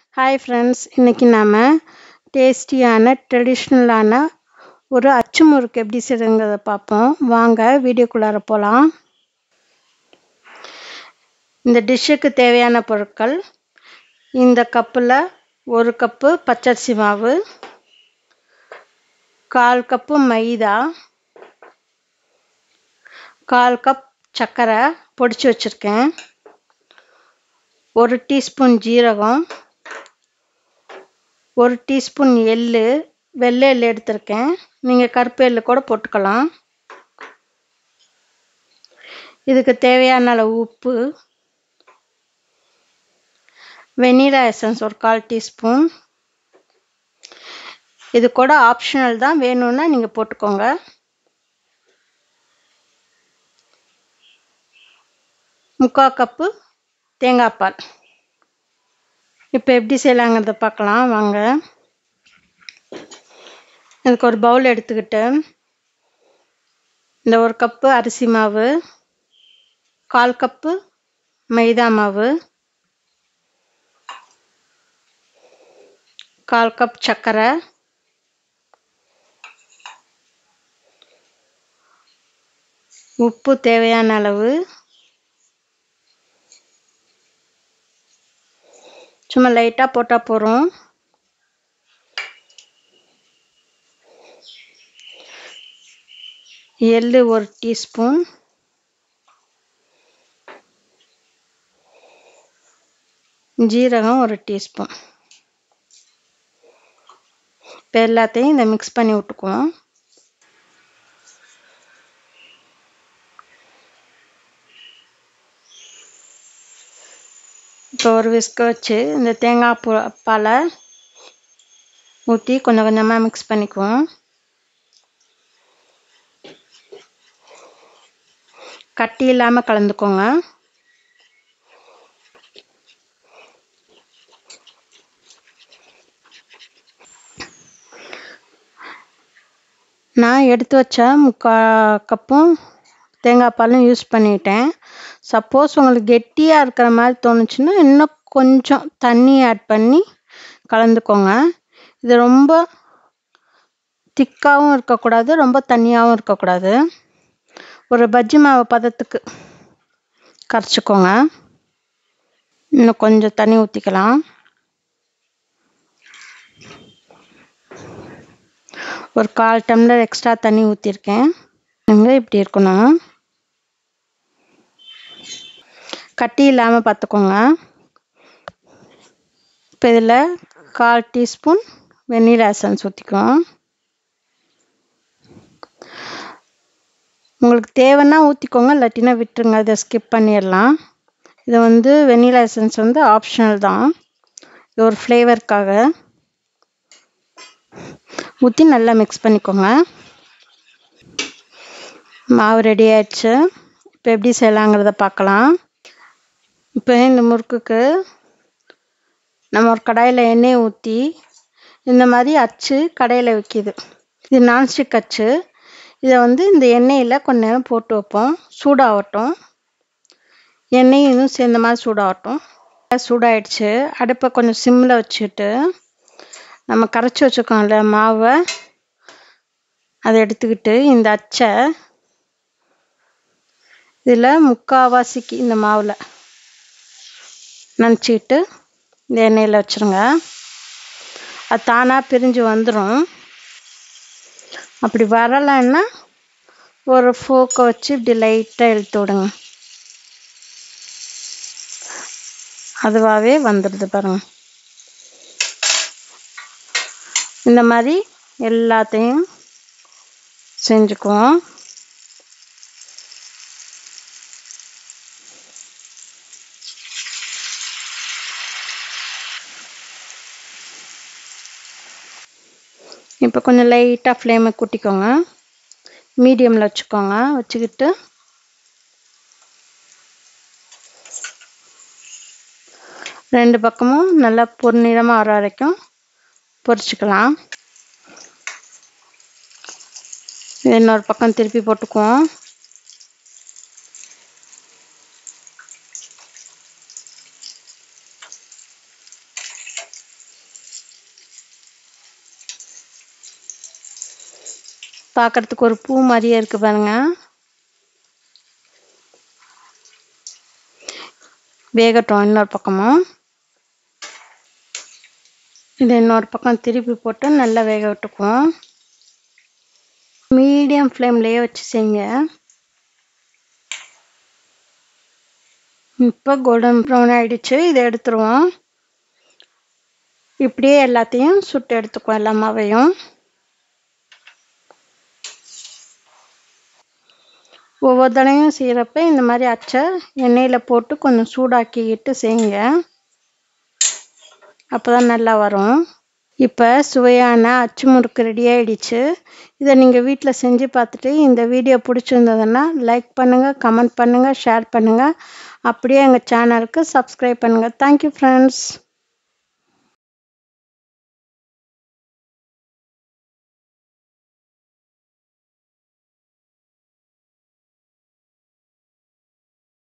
hi friends இன்றைக்கி நாம் டேஸ்டியான ட்ரெடிஷ்னலான ஒரு அச்சு முறுக்கு எப்படி செய்கிறதுங்கிறத பார்ப்போம் வாங்க வீடியோக்குள்ளார போகலாம் இந்த டிஷ்ஷுக்கு தேவையான பொருட்கள் இந்த கப்பில் ஒரு கப்பு பச்சரிசி மாவு கால் கப்பு மைதா கால் கப் சர்க்கரை பொடிச்சு வச்சுருக்கேன் ஒரு டீஸ்பூன் ஜீரகம் ஒரு டீஸ்பூன் எள்ளு வெள்ளை எள்ளு எடுத்திருக்கேன் நீங்கள் கருப்பு எள்ளு கூட போட்டுக்கலாம் இதுக்கு தேவையான அளவு உப்பு வெனிலா எசன்ஸ் ஒரு கால் டீஸ்பூன் இது கூட ஆப்ஷனல் தான் வேணும்னா நீங்கள் போட்டுக்கோங்க முக்கால் கப்பு தேங்காய் பால் இப்போ எப்படி செய்யலாங்கிறத பார்க்கலாம் வாங்க இதுக்கு ஒரு பவுல் எடுத்துக்கிட்டு இந்த ஒரு கப்பு அரிசி மாவு கால் கப்பு மைதா மாவு கால் கப் சர்க்கரை உப்பு தேவையான அளவு சும்மா லைட்டாக போட்டால் போகிறோம் எள்ளு ஒரு டீஸ்பூன் ஜீரகம் ஒரு டீஸ்பூன் இப்போ எல்லாத்தையும் இதை மிக்ஸ் பண்ணி விட்டுக்குவோம் இப்போ ஒரு விஸ்க வச்சு இந்த தேங்காய் பூ பாலை ஊற்றி கொஞ்சம் கொஞ்சமாக மிக்ஸ் பண்ணிக்குவோம் கட்டி இல்லாமல் கலந்துக்கோங்க நான் எடுத்து வச்ச முக்கால் கப்பும் தேங்காய் பாலும் யூஸ் பண்ணிட்டேன் சப்போஸ் உங்களுக்கு கெட்டியாக இருக்கிற மாதிரி தோணுச்சுன்னா இன்னும் கொஞ்சம் தண்ணி ஆட் பண்ணி கலந்துக்கோங்க இது ரொம்ப திக்காகவும் இருக்கக்கூடாது ரொம்ப தண்ணியாகவும் இருக்கக்கூடாது ஒரு பஜ்ஜி மாவு பதத்துக்கு கரைச்சிக்கோங்க இன்னும் கொஞ்சம் தண்ணி ஊற்றிக்கலாம் ஒரு கால் டம்ளர் எக்ஸ்ட்ரா தண்ணி ஊற்றிருக்கேன் இங்கே இப்படி இருக்கணும் கட்டி இல்லாமல் பார்த்துக்கோங்க இப்போ இதில் கால் டீஸ்பூன் வெண்ணிலா எசன்ஸ் ஊற்றிக்குவோம் உங்களுக்கு தேவைன்னா ஊற்றிக்கோங்க இல்லாட்டினா விட்டுருங்க இதை ஸ்கிப் பண்ணிடலாம் இது வந்து வெண்ணிலா எசன்ஸ் வந்து ஆப்ஷனல் தான் இது ஒரு ஃப்ளேவருக்காக ஊற்றி நல்லா மிக்ஸ் பண்ணிக்கோங்க மாவு ரெடி ஆயிடுச்சு இப்போ எப்படி செய்யலாங்கிறத பார்க்கலாம் இப்போ இந்த முறுக்குக்கு நம்ம ஒரு கடாயில் எண்ணெய் ஊற்றி இந்த மாதிரி அச்சு கடையில் விற்கிது இது நான்ஸ்டிக் அச்சு இதை வந்து இந்த எண்ணெயில் கொஞ்ச நேரம் போட்டு வைப்போம் சூடாகட்டும் எண்ணெயும் இதுவும் சேர்ந்த மாதிரி சூடாகட்டும் சூடாயிடுச்சு அடுப்பை கொஞ்சம் சிம்மில் வச்சுட்டு நம்ம கரைச்சி வச்சுருக்கோம்ல மாவை அதை எடுத்துக்கிட்டு இந்த அச்சை இதில் முக்கால்வாசிக்கு இந்த மாவில் நினச்சிக்கிட்டு இந்த எண்ணெயில் வச்சுருங்க அது தானாக பிரிஞ்சு வந்துடும் அப்படி வரலைன்னா ஒரு ஃபோக்கை வச்சு இப்படி லைட்டாக இழுத்து விடுங்க அதுவாகவே வந்துடுது பாருங்கள் இந்த மாதிரி எல்லாத்தையும் செஞ்சுக்குவோம் இப்போ கொஞ்சம் லைட்டாக ஃப்ளேமை கூட்டிக்கோங்க மீடியமில் வச்சுக்கோங்க வச்சுக்கிட்டு ரெண்டு பக்கமும் நல்லா பொன்னிறமாக வர வரைக்கும் பொரிச்சுக்கலாம் இன்னொரு பக்கம் திருப்பி போட்டுக்குவோம் பார்க்குறதுக்கு ஒரு பூ மாதிரியே இருக்குது பாருங்க வேகட்டும் இன்னொரு பக்கமும் இது இன்னொரு பக்கம் திருப்பி போட்டு நல்லா வேக விட்டுக்குவோம் மீடியம் ஃப்ளேம்லேயே வச்சு செய்யுங்க இப்போ கோல்டன் ப்ரௌன் ஆயிடுச்சு இதை எடுத்துருவோம் இப்படியே எல்லாத்தையும் சுட்டு எடுத்துக்குவோம் எல்லா மாவையும் ஒவ்வொரு தடவையும் செய்கிறப்ப இந்த மாதிரி அச்சை எண்ணெயில் போட்டு கொஞ்சம் சூடாக்கிக்கிட்டு செய்யுங்க அப்போ தான் நல்லா வரும் இப்போ சுவையான அச்சு முறுக்கு ரெடி ஆயிடுச்சு இதை நீங்கள் வீட்டில் செஞ்சு பார்த்துட்டு இந்த வீடியோ பிடிச்சிருந்ததுன்னா லைக் பண்ணுங்கள் கமெண்ட் பண்ணுங்கள் ஷேர் பண்ணுங்கள் அப்படியே எங்கள் சேனலுக்கு சப்ஸ்கிரைப் பண்ணுங்கள் தேங்க்யூ ஃப்ரெண்ட்ஸ்